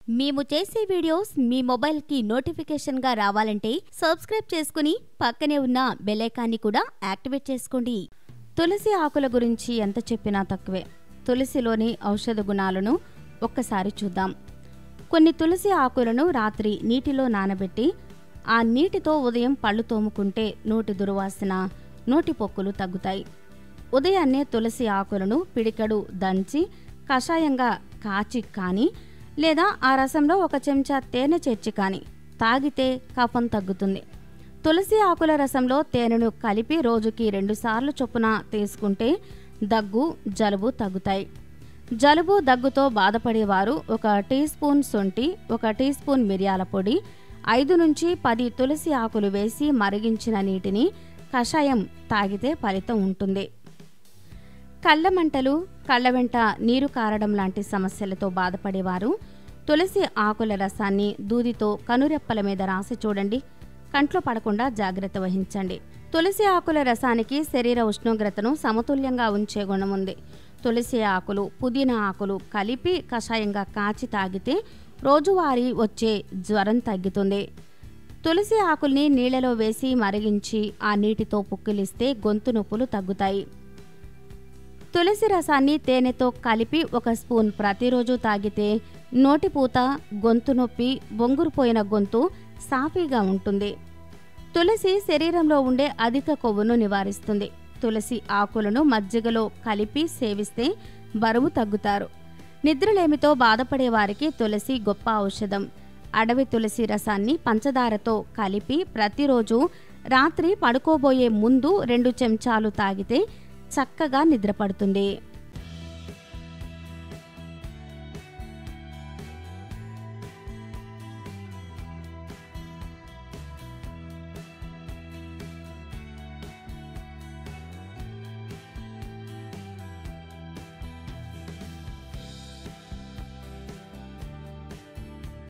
మేము చేసే వీడియోస్ మీ మొబైల్కి నోటిఫికేషన్గా రావాలంటే సబ్స్క్రైబ్ చేసుకుని పక్కనే ఉన్న బెలైకాన్ని కూడా యాక్టివేట్ చేసుకోండి తులసి ఆకుల గురించి ఎంత చెప్పినా తక్కువే తులసిలోని ఔషధ గుణాలను ఒక్కసారి చూద్దాం కొన్ని తులసి ఆకులను రాత్రి నీటిలో నానబెట్టి ఆ నీటితో ఉదయం పళ్ళు తోముకుంటే నోటి దుర్వాసన నోటి పొక్కులు తగ్గుతాయి ఉదయాన్నే తులసి ఆకులను పిడికడు దంచి కషాయంగా కాచి కానీ లేదా ఆ రసంలో ఒక చెంచా తేనె చేర్చి కానీ తాగితే కఫం తగ్గుతుంది తులసి ఆకుల రసంలో తేనెను కలిపి రోజుకి రెండుసార్లు చొప్పున తీసుకుంటే దగ్గు జలుబు తగ్గుతాయి జలుబు దగ్గుతో బాధపడేవారు ఒక టీ స్పూన్ శొంఠి ఒక టీ స్పూన్ మిరియాల పొడి ఐదు నుంచి పది తులసి ఆకులు వేసి మరిగించిన నీటిని కషాయం తాగితే ఫలితం ఉంటుంది కళ్ళ మంటలు కళ్ళ వెంట నీరు కారడం లాంటి సమస్యలతో బాధపడేవారు తులసి ఆకుల రసాన్ని దూదితో కనురెప్పల మీద రాసి చూడండి కంట్లో పడకుండా జాగ్రత్త వహించండి తులసి ఆకుల రసానికి శరీర ఉష్ణోగ్రతను సమతుల్యంగా ఉంచే గుణం ఉంది తులసి ఆకులు పుదీనా ఆకులు కలిపి కషాయంగా కాచి తాగితే రోజువారీ వచ్చే జ్వరం తగ్గుతుంది తులసి ఆకుల్ని నీళ్లలో వేసి మరిగించి ఆ నీటితో పుక్కిలిస్తే గొంతు నొప్పులు తగ్గుతాయి తులసి రసాన్ని తేనెతో కలిపి ఒక స్పూన్ ప్రతిరోజు తాగితే నోటిపూత గొంతు నొప్పి బొంగురుపోయిన గొంతు సాఫీగా ఉంటుంది తులసి శరీరంలో ఉండే అధిక కొవ్వును నివారిస్తుంది తులసి ఆకులను మజ్జిగలో కలిపి సేవిస్తే బరువు తగ్గుతారు నిద్రలేమితో బాధపడే వారికి తులసి గొప్ప ఔషధం అడవి తులసి రసాన్ని పంచదారతో కలిపి ప్రతిరోజు రాత్రి పడుకోబోయే ముందు రెండు చెంచాలు తాగితే చక్కగా నిద్రపడుతుంది